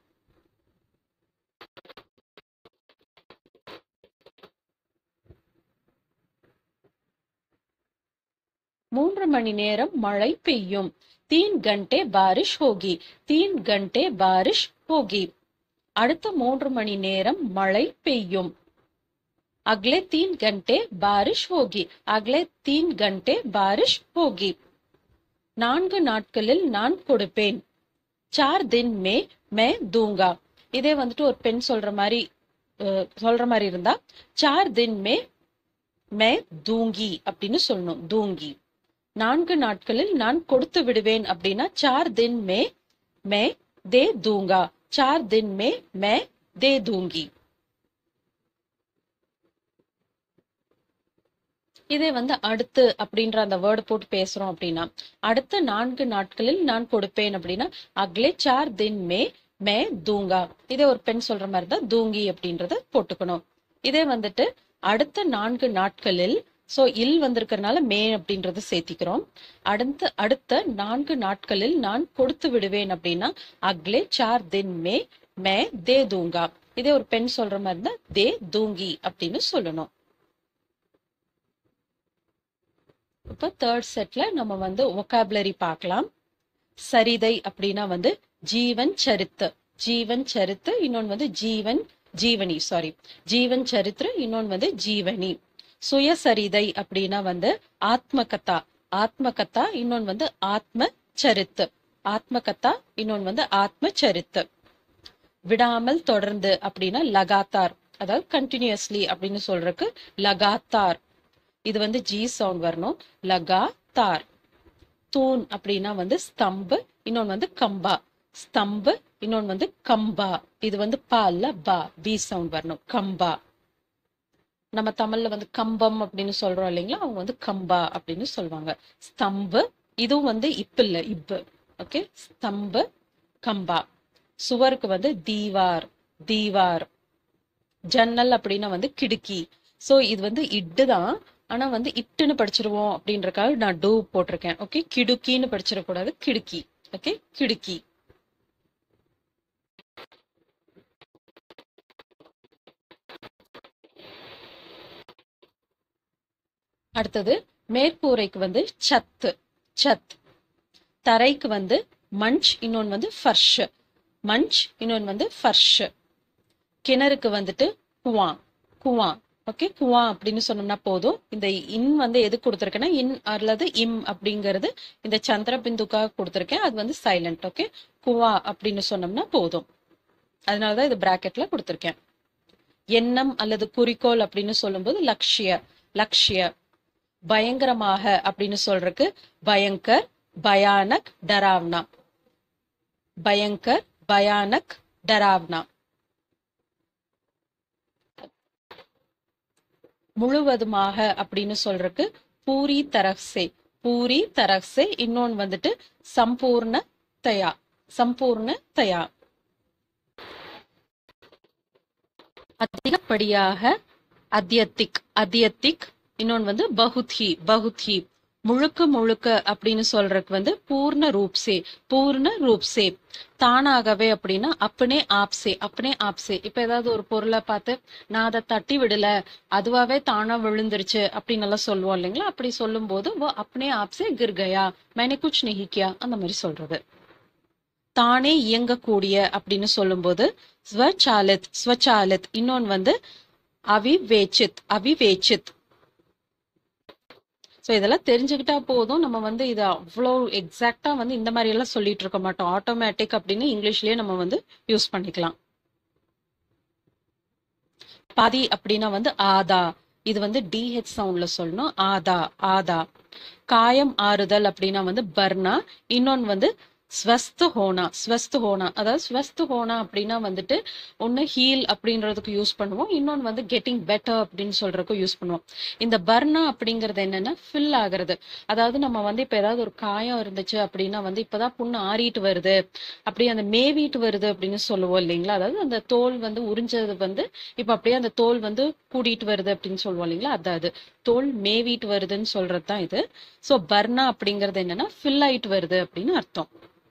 மூன்று மணி நேரம் மழை பெய்யும் தீன் கண்டே பாரிஷ் ஹோகி தீன் கண்டே பாரிஷ் ஹோகி அடுத்த மூன்று மணி நேரம் மழை பெய்யும் அக்லே தீன் கண்டே பாரிஷ் ஹோகி அக்லே தீன் கண்டே பாரிஷ் ஹோகி நான்கு நாட்களில் நான் கொடுப்பேன் சார் தின் மே மே தூங்கா இதே வந்துட்டு ஒரு பெண் சொல்ற மாதிரி அஹ், சொல்ற மாதிரி இருந்தா சார் தின் மே மே தூங்கி அப்படின்னு சொல்லணும் தூங்கி நான்கு நாட்களில் நான் கொடுத்து விடுவேன் அப்படின்னா சார் தின் மே மே தே தூங்கா चार दिन में मैं दे दूंगी இதே வந்து அடுத்து அப்படின்ற அந்த வேர்டு போட்டு பேசுறோம் அப்படின்னா அடுத்த நான்கு நாட்களில் நான் கொடுப்பேன் அப்படின்னா அக்லே சார் தின் மே மே தூங்கா இதே ஒரு பெண் சொல்ற மாதிரி தான் தூங்கி அப்படின்றத போட்டுக்கணும் இதே வந்துட்டு அடுத்த நான்கு நாட்களில் சோ இல் வந்திருக்கிறதுனால மே அப்படின்றத சேர்த்திக்கிறோம் அடுத்த அடுத்த நான்கு நாட்களில் நான் கொடுத்து விடுவேன் அப்படின்னா அக்லே சார் தின் மே மே தே தூங்கா இதே ஒரு பெண் சொல்ற மாதிரி இருந்தா தே தூங்கி அப்படின்னு சொல்லணும் இப்போ தேர்ட் செட்ல நம்ம வந்து ஒகாபுலரி பார்க்கலாம் சரிதை அப்படின்னா வந்து ஜீவன் சரித்து ஜீவன் சரித்து இன்னொன்னு வந்து ஜீவன் ஜீவனி சாரி ஜீவன் சரித்திர இன்னொன்னு வந்து ஜீவனி சுயசரிதை அப்படின்னா வந்து ஆத்மகதா ஆத்மகதா இன்னொன்னு வந்து ஆத்ம சரித்து ஆத்மகதா இன்னொன்னு வந்து ஆத்ம சரித்து விடாமல் தொடர்ந்து அப்படின்னா லகாத்தார் அதாவது கண்டினியூஸ்லி அப்படின்னு சொல்றதுக்கு லகாத்தார் இது வந்து ஜி சவுண்ட் வரணும் லகாத்தார் தூண் அப்படின்னா வந்து ஸ்தம்பு இன்னொன்னு வந்து கம்பா ஸ்தம்பு இன்னொன்னு வந்து கம்பா இது வந்து பா இல்ல பா பி சவுண்ட் வரணும் கம்பா நம்ம தமிழ்ல வந்து கம்பம் அப்படின்னு சொல்றோம் இல்லைங்களா அவங்க வந்து கம்பா அப்படின்னு சொல்லுவாங்க ஸ்தம்பு இதுவும் வந்து இப்பு இல்ல இப்பு ஓகே ஸ்தம்பு கம்பா சுவருக்கு வந்து தீவார் தீவார் ஜன்னல் அப்படின்னா வந்து கிடுக்கி சோ இது வந்து இட்டு தான் ஆனா வந்து இட்டுன்னு படிச்சிருவோம் அப்படின்றக்காக நான் டூ போட்டிருக்கேன் ஓகே கிடுக்கின்னு படிச்சிடக்கூடாது கிடுக்கி ஓகே கிடுக்கி அடுத்தது மேற்கூரைக்கு வந்து சத்து சத் தரைக்கு வந்து மஞ்ச் இன்னொன்னு வந்து ஃபர்ஷ் மஞ்ச் இன்னொன்னு வந்து ஃபர்ஷ் கிணறுக்கு வந்துட்டு குவா குவா ஓகே குவா அப்படின்னு சொன்னோம்னா போதும் இந்த இன் வந்து எது கொடுத்துருக்கேன்னா இன் அல்லது இம் அப்படிங்கிறது இந்த சந்திர பிந்துக்காக கொடுத்துருக்கேன் அது வந்து சைலண்ட் ஓகே குவா அப்படின்னு சொன்னோம்னா போதும் அதனாலதான் இது பிராக்கெட்ல கொடுத்துருக்கேன் எண்ணம் அல்லது குறிக்கோள் அப்படின்னு சொல்லும்போது லட்சிய லட்சிய பயங்கரமாக அப்படின்னு சொல்றதுக்கு பயங்கர் பயானக் டராவ்னா பயங்கர் பயானக் டராவ்னா முழுவதுமாக அப்படின்னு சொல்றதுக்கு பூரி தரக்சே பூரி தரக்சே இன்னொன்னு வந்துட்டு சம்பூர்ண தயா சம்பூர்ண தயா அதிகப்படியாக அத்தியத்திக் அத்தியத்திக் இன்னொன்னு வந்து பகுத்ஹி பகுத்ஹி முழுக்க முழுக்க அப்படின்னு சொல்றதுக்கு வந்து பூர்ண ரூப்சே பூர்ண ரூப்சே தானாகவே அப்படின்னா அப்பனே ஆப்சே அப்பனே ஆப்சே இப்ப ஏதாவது ஒரு பொருளை பார்த்து நான் அதை தட்டி விடல அதுவாவே தானா விழுந்துருச்சு அப்படின்னு எல்லாம் சொல்லுவோம் இல்லைங்களா அப்படி சொல்லும் போது "वो अपने आप से गिर गया मैंने कुछ नहीं किया அந்த மாதிரி சொல்றது தானே இயங்கக்கூடிய அப்படின்னு சொல்லும்போது ஸ்வச்சாலித் ஸ்வச்சாலித் இன்னொன்னு வந்து அவிவேச்சித் அவிவேச்சித் ஸோ இதெல்லாம் தெரிஞ்சுக்கிட்டா போதும் நம்ம வந்து இதை அவ்வளோ எக்ஸாக்டா வந்து இந்த மாதிரி எல்லாம் சொல்லிட்டு இருக்க மாட்டோம் ஆட்டோமேட்டிக் அப்படின்னு இங்கிலீஷ்லயே நம்ம வந்து யூஸ் பண்ணிக்கலாம் பாதி அப்படின்னா வந்து ஆதா இது வந்து டிஹெச் சவுண்ட்ல சொல்லணும் ஆதா ஆதா காயம் ஆறுதல் அப்படின்னா வந்து பர்னா இன்னொன்னு வந்து ஸ்வஸ்து ஹோனா ஸ்வஸ்து ஹோனா அதாவது ஸ்வஸ்து ஹோனா அப்படின்னா வந்துட்டு ஒன்னு ஹீல் அப்படின்றதுக்கு யூஸ் பண்ணுவோம் இன்னொன்னு வந்து கெட்டிங் பெட்டர் அப்படின்னு சொல்றதுக்கும் யூஸ் பண்ணுவோம் இந்த பர்னா அப்படிங்கிறது என்னன்னா ஃபில் ஆகுறது அதாவது நம்ம வந்து இப்ப ஏதாவது ஒரு காயம் இருந்துச்சு அப்படின்னா வந்து இப்பதான் புண்ணு ஆறிட்டு வருது அப்படியே அந்த மேவிட்டு வருது அப்படின்னு சொல்லுவோம் இல்லைங்களா அதாவது அந்த தோல் வந்து உறிஞ்சது வந்து இப்ப அப்படியே அந்த தோல் வந்து கூடிட்டு வருது அப்படின்னு சொல்லுவோம் இல்லைங்களா அதாவது தோல் மேவிட்டு வருதுன்னு சொல்றது தான் இது சோ பர்னா அப்படிங்கிறது என்னன்னா ஃபில் ஆயிட்டு வருது அப்படின்னு அர்த்தம்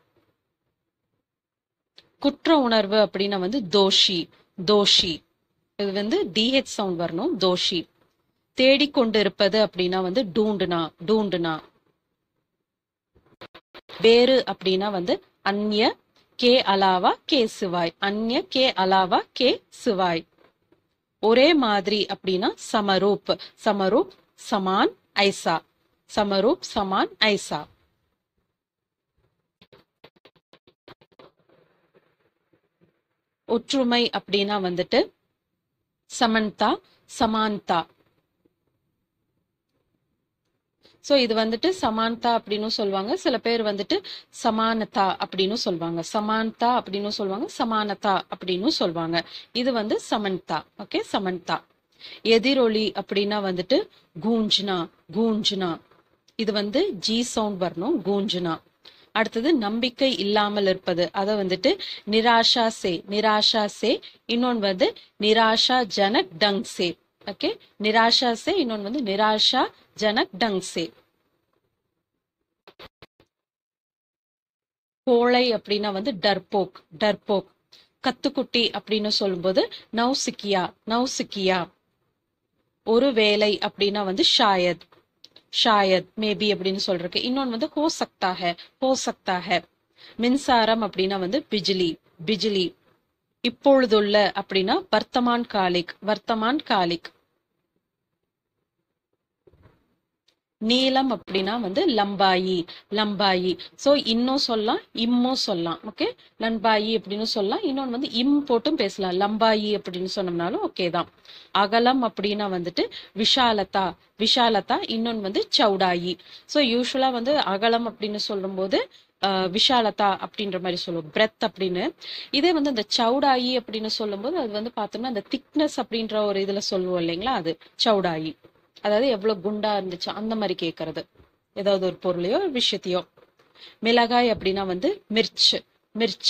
குற்ற உணர்வு அப்படின்னா வந்து தோஷி தோஷி இது வந்து டிஹெச் சவுண்ட் வரணும் தோஷி தேடிக்கொண்டு இருப்பது அப்படின்னா வந்து டூண்டுனா டூண்டுனா வேறு அப்படின்னா வந்து அந்நிய கே அலாவா கே சிவாய் அந்நிய கே அலாவா கே சிவாய் ஒரே மாதிரி அப்படின்னா சமரூப் சமரூப் சமான் ஐசா சமரூப் சமான் ஐசா ஒற்றுமை அப்படின்னா வந்துட்டு சமன்தா சமான்தா சோ இது வந்துட்டு சமான்தா அப்படின்னு சொல்லுவாங்க சில பேர் வந்துட்டு சமானதா அப்படின்னு சொல்லுவாங்க சமான்தா அப்படின்னு சொல்லுவாங்க சமானதா அப்படின்னு சொல்லுவாங்க இது வந்து சமன்தா ஓகே சமன்தா எதிரொலி அப்படின்னா வந்துட்டு கூஞ்சுனா கூஞ்சுனா இது வந்து ஜி சவுண்ட் வரணும் கூஞ்சுனா அடுத்தது நம்பிக்கை இல்லாமல் இருப்பது அத வந்துட்டு நிராஷா சே நிராஷா சே இன்னொன்னு வந்து நிராஷா ஜனக் டங் சே ஓகே நிராஷா சே இன்னொன்னு வந்து நிராஷா ஜனக் டங் சே கோழை அப்படின்னா வந்து டர்போக் டர்போக் கத்துக்குட்டி அப்படின்னு சொல்லும்போது நௌசிக்கியா நௌசிக்கியா ஒரு வேலை அப்படின்னா வந்து ஷாயத் ஷாயத் மேபி அப்படின்னு சொல்றதுக்கு இன்னொன்னு வந்து ஹோ சக்தா ஹே ஹோ சக்தா ஹே மின்சாரம் அப்படின்னா வந்து பிஜிலி பிஜிலி இப்பொழுதுள்ள அப்படின்னா வர்த்தமான் காலிக் வர்த்தமான் காலிக் நீளம் அப்படின்னா வந்து லம்பாயி லம்பாயி சோ இன்னும் சொல்லலாம் இம்மும் சொல்லலாம் ஓகே லம்பாயி அப்படின்னு சொல்லலாம் இன்னொன்னு வந்து இம் போட்டும் பேசலாம் லம்பாயி அப்படின்னு சொன்னோம்னாலும் ஓகே தான் அகலம் அப்படின்னா வந்துட்டு விஷாலதா விஷாலதா இன்னொன்னு வந்து சௌடாயி சோ யூஸ்வலா வந்து அகலம் அப்படின்னு சொல்லும்போது ஆஹ் விஷாலதா அப்படின்ற மாதிரி சொல்லுவோம் பிரெத் அப்படின்னு இதே வந்து அந்த சௌடாயி அப்படின்னு சொல்லும்போது அது வந்து பார்த்தோம்னா அந்த திக்னஸ் அப்படின்ற ஒரு இதுல சொல்லுவோம் இல்லைங்களா அது சௌடாயி அதாவது எவ்வளவு குண்டா இருந்துச்சு அந்த மாதிரி கேக்குறது ஏதாவது ஒரு பொருளையோ ஒரு விஷயத்தையோ மிளகாய் அப்படின்னா வந்து மிர்ச் மிர்ச்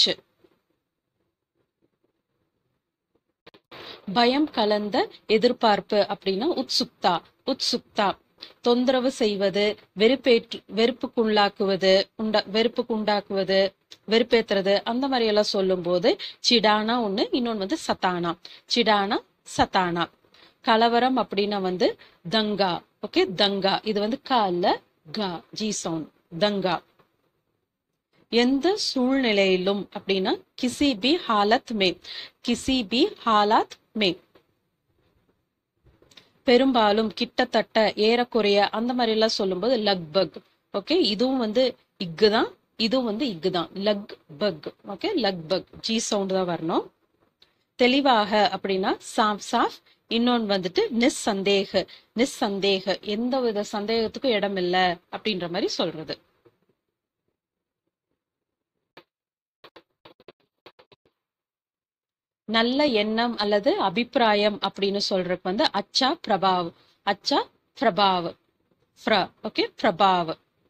பயம் கலந்த எதிர்பார்ப்பு அப்படின்னா உத்சுக்தா உத்சுக்தா தொந்தரவு செய்வது வெறுப்பேற்று வெறுப்புக்குள்ளாக்குவது உண்டா வெறுப்புக்கு உண்டாக்குவது வெறுப்பேத்துறது அந்த மாதிரி எல்லாம் சொல்லும் போது சிடானா ஒண்ணு இன்னொன்னு வந்து சத்தானா சிடானா சத்தானா கலவரம் அப்படின்னா வந்து தங்கா ஓகே தங்கா இது வந்து கால்ல கா ஜி சவுண்ட் தங்கா எந்த சூழ்நிலையிலும் அப்படின்னா கிசி பி ஹாலத் மே கிசி பி ஹாலாத் மே பெரும்பாலும் கிட்டத்தட்ட ஏறக்குறைய அந்த மாதிரி எல்லாம் சொல்லும்போது லக் பக் ஓகே இதுவும் வந்து இக்கு தான் இதுவும் வந்து இக்கு தான் luck buck okay luck buck G sound தான் வரணும் தெளிவாக அப்படின்னா சாஃப் சாஃப் இன்னொன்னு வந்துட்டு நிஸ்சந்தேக நிஸ்சந்தேக எந்த வித சந்தேகத்துக்கும் இடம் இல்ல அப்படின்ற மாதிரி சொல்றது நல்ல எண்ணம் அல்லது அபிப்பிராயம் அப்படின்னு சொல்றதுக்கு வந்து அச்சா பிரபாவ் அச்சா பிரபாவ் ஃப்ர ஓகே பிரபாவ்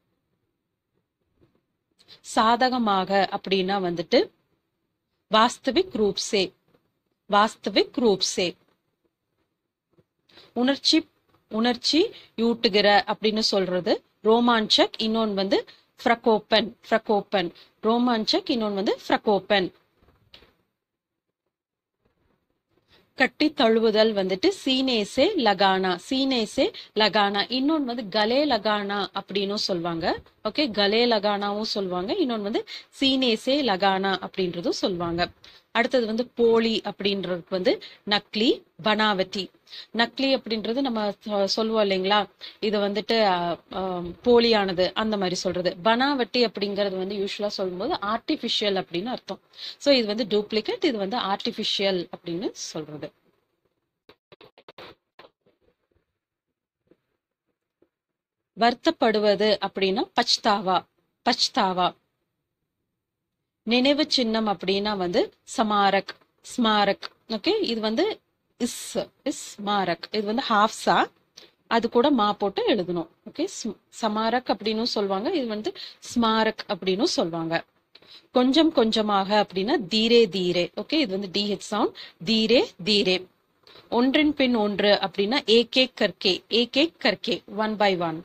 சாதகமாக அப்படின்னா வந்துட்டு வாஸ்தவிக் ரூப் சே வாஸ்தவிக் ரூப் சே உணர்ச்சி உணர்ச்சி யூட்டுகிற அப்படின்னு சொல்றது ரோமான்சக் இன்னொன்று வந்து ஃப்ரகோப்பன் ஃப்ரகோப்பன் ரோமான்சக் இன்னொன்று வந்து ஃப்ரகோப்பன் கட்டி தழுவுதல் வந்துட்டு சீனேசே லகானா சீனேசே லகானா இன்னொன்று வந்து கலே லகானா அப்படின்னும் சொல்லுவாங்க ஓகே கலே லகானாவும் சொல்லுவாங்க இன்னொன்று வந்து சீனேசே லகானா அப்படின்றதும் சொல்லுவாங்க அடுத்தது வந்து போலி அப்படின்றது வந்து நக்லி பனாவதி நக்லி அப்படின்றது நம்ம சொ- சொல்லுவோம் இல்லைங்களா இது வந்துட்டு அஹ், அஹ், போலியானது அந்த மாதிரி சொல்றது பனாவட்டி அப்படிங்கிறது வந்து யூஸ்வலா சொல்லும்போது ஆர்டிஃபிஷியல் அப்படின்னு அர்த்தம் ஸோ இது வந்து டூப்ளிகேட் இது வந்து ஆர்டிஃபிஷியல் அப்படின்னு சொல்றது வருத்தப்படுவது அப்படின்னா பச்தாவா பச்தாவா நினைவு சின்னம் அப்படின்னா வந்து சமாரக் ஸ்மாரக் ஓகே இது வந்து இஸ் இஸ் ஸ்மாரக் இது வந்து ஹாஃப்ஸா அது கூட மா போட்டு எழுதணும் ஓகே சமாரக் அப்படின்னு சொல்லுவாங்க இது வந்து ஸ்மாரக் அப்படின்னு சொல்லுவாங்க கொஞ்சம் கொஞ்சமாக அப்படின்னா தீரே தீரே ஓகே இது வந்து டிஹெச் சவுண்ட் தீரே தீரே ஒன்றின் பின் ஒன்று அப்படின்னா ஏகே கர்கே ஏகே கர்கே ஒன் பை ஒன்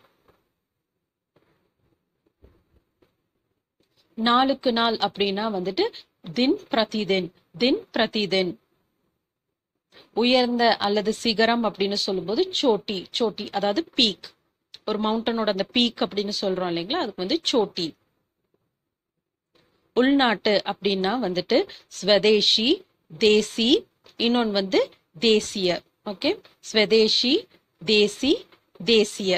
நாளுக்கு நாள் அப்படின்னா வந்துட்டு தின் பிரதிதின் தின் பிரதிதின் உயர்ந்த அல்லது சிகரம் அப்படின்னு சொல்லும்போது சோட்டி சோட்டி அதாவது பீக் ஒரு மவுண்டனோட அந்த பீக் அப்படின்னு சொல்றோம் இல்லைங்களா அதுக்கு வந்து சோட்டி உள்நாட்டு அப்படின்னா வந்துட்டு ஸ்வதேஷி தேசி இன்னொன்று வந்து தேசிய ஓகே ஸ்வதேஷி தேசி தேசிய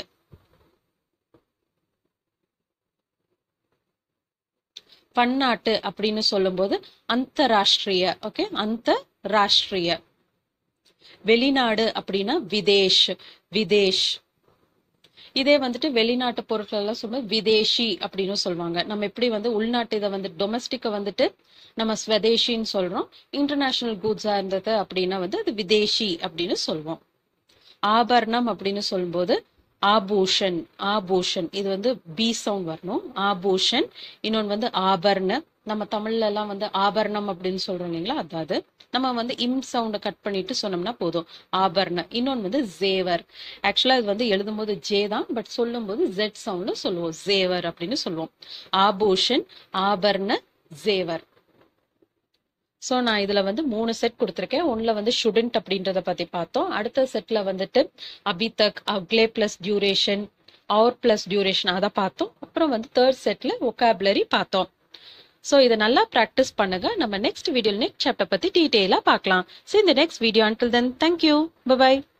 பன்னாட்டு அப்படின்னு சொல்லும்போது அந்தராஷ்டிரிய ஓகே அந்தராஷ்டிரிய வெளிநாடு அப்படின்னா விதேஷ் விதேஷ் இதே வந்துட்டு வெளிநாட்டு பொருட்கள் எல்லாம் சொல்லும்போது விதேஷி அப்படின்னு சொல்லுவாங்க நம்ம எப்படி வந்து உள்நாட்டு இதை வந்து டொமஸ்டிக்கை வந்துட்டு நம்ம ஸ்வதேஷின்னு சொல்றோம் இன்டர்நேஷனல் கூட்ஸா இருந்தது அப்படின்னா வந்து அது விதேஷி அப்படின்னு சொல்லுவோம் ஆபரணம் அப்படின்னு சொல்லும்போது ஆபூஷன் ஆபூஷன் இது வந்து பி சவுண்ட் வரணும் ஆபூஷன் இன்னொன்று வந்து ஆபரண நம்ம தமிழ்ல எல்லாம் வந்து ஆபரணம் அப்படின்னு சொல்றோம் இல்லைங்களா அதாவது நம்ம வந்து இம் சவுண்டை கட் பண்ணிட்டு சொன்னோம்னா போதும் ஆபரண இன்னொன்று வந்து ஜேவர் ஆக்சுவலா இது வந்து எழுதும்போது ஜே தான் பட் சொல்லும்போது ஜெட் சவுண்ட்ல சொல்லுவோம் ஜேவர் அப்படின்னு சொல்லுவோம் ஆபூஷன் ஆபரண ஜேவர் ஸோ நான் இதுல வந்து மூணு செட் கொடுத்துருக்கேன் ஒன்ல வந்து ஷுடன்ட் அப்படின்றத பத்தி பார்த்தோம் அடுத்த செட்ல வந்துட்டு அபிதக் அக்லே plus duration or plus duration அதை பார்த்தோம் அப்புறம் வந்து தேர்ட் செட்ல ஒகாபுலரி பார்த்தோம் ஸோ இதை நல்லா ப்ராக்டிஸ் பண்ணுங்க நம்ம நெக்ஸ்ட் வீடியோ நெக்ஸ்ட் சாப்டர் பத்தி டீட்டெயிலாக பார்க்கலாம் ஸோ இந்த next video until then thank you bye bye